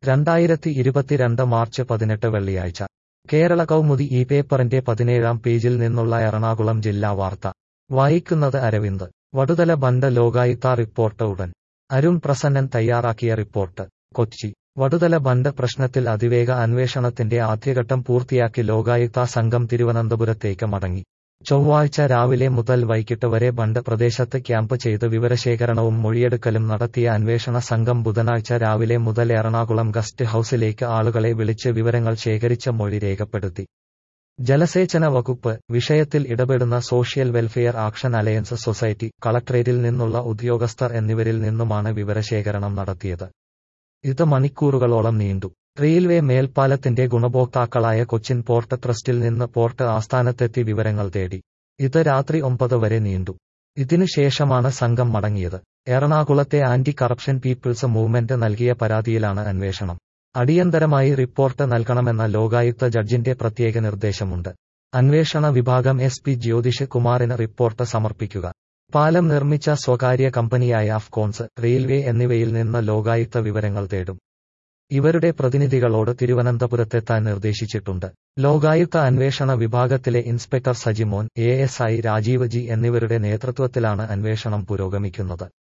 രണ്ടായിരത്തി ഇരുപത്തിരണ്ട് മാർച്ച് പതിനെട്ട് വെള്ളിയാഴ്ച കേരള കൗമുദി ഈ പേപ്പറിന്റെ പതിനേഴാം പേജിൽ നിന്നുള്ള എറണാകുളം ജില്ലാ വാർത്ത വായിക്കുന്നത് അരവിന്ദ് വടുതല ബണ്ട് ലോകായുക്ത റിപ്പോർട്ട് ഉടൻ അരുൺ പ്രസന്നൻ തയ്യാറാക്കിയ റിപ്പോർട്ട് കൊച്ചി വടുതല ബണ്ട് പ്രശ്നത്തിൽ അതിവേഗ അന്വേഷണത്തിന്റെ ആദ്യഘട്ടം പൂർത്തിയാക്കി ലോകായുക്ത സംഘം തിരുവനന്തപുരത്തേക്ക് മടങ്ങി ചൊവ്വാഴ്ച രാവിലെ മുതൽ വൈകിട്ട് വരെ ബണ്ട് പ്രദേശത്ത് ക്യാമ്പ് ചെയ്ത് വിവരശേഖരണവും മൊഴിയെടുക്കലും നടത്തിയ അന്വേഷണ സംഘം ബുധനാഴ്ച രാവിലെ മുതൽ എറണാകുളം ഗസ്റ്റ് ഹൌസിലേക്ക് ആളുകളെ വിളിച്ച് വിവരങ്ങൾ ശേഖരിച്ച മൊഴി രേഖപ്പെടുത്തി ജലസേചന വകുപ്പ് വിഷയത്തിൽ ഇടപെടുന്ന social welfare action alliance society കളക്ടറേറ്റിൽ നിന്നുള്ള ഉദ്യോഗസ്ഥർ എന്നിവരിൽ നിന്നുമാണ് വിവരശേഖരണം നടത്തിയത് ഇത് മണിക്കൂറുകളോളം നീണ്ടു റെയിൽവേ മേൽപ്പാലത്തിന്റെ ഗുണഭോക്താക്കളായ കൊച്ചിൻ പോർട്ട് ട്രസ്റ്റിൽ നിന്ന് പോർട്ട് ആസ്ഥാനത്തെത്തി വിവരങ്ങൾ തേടി ഇത് രാത്രി ഒമ്പത് വരെ നീണ്ടു ഇതിനുശേഷമാണ് സംഘം മടങ്ങിയത് എറണാകുളത്തെ ആന്റി കറപ്ഷൻ പീപ്പിൾസ് മൂവ്മെന്റ് നൽകിയ പരാതിയിലാണ് അന്വേഷണം അടിയന്തരമായി റിപ്പോർട്ട് നൽകണമെന്ന ലോകായുക്ത ജഡ്ജിന്റെ പ്രത്യേക നിർദ്ദേശമുണ്ട് അന്വേഷണ വിഭാഗം എസ് പി ജ്യോതിഷ് കുമാറിന് റിപ്പോർട്ട് സമർപ്പിക്കുക പാലം നിർമ്മിച്ച സ്വകാര്യ കമ്പനിയായ അഫ്കോൺസ് റെയിൽവേ എന്നിവയിൽ നിന്ന് ലോകായുക്ത വിവരങ്ങൾ തേടും ഇവരുടെ പ്രതിനിധികളോട് തിരുവനന്തപുരത്തെത്താൻ നിർദ്ദേശിച്ചിട്ടുണ്ട് ലോകായുക്ത അന്വേഷണ വിഭാഗത്തിലെ inspector Sajimon A S I Rajeev G എന്നിവരുടെ നേതൃത്വത്തിലാണ് അന്വേഷണം പുരോഗമിക്കുന്നത്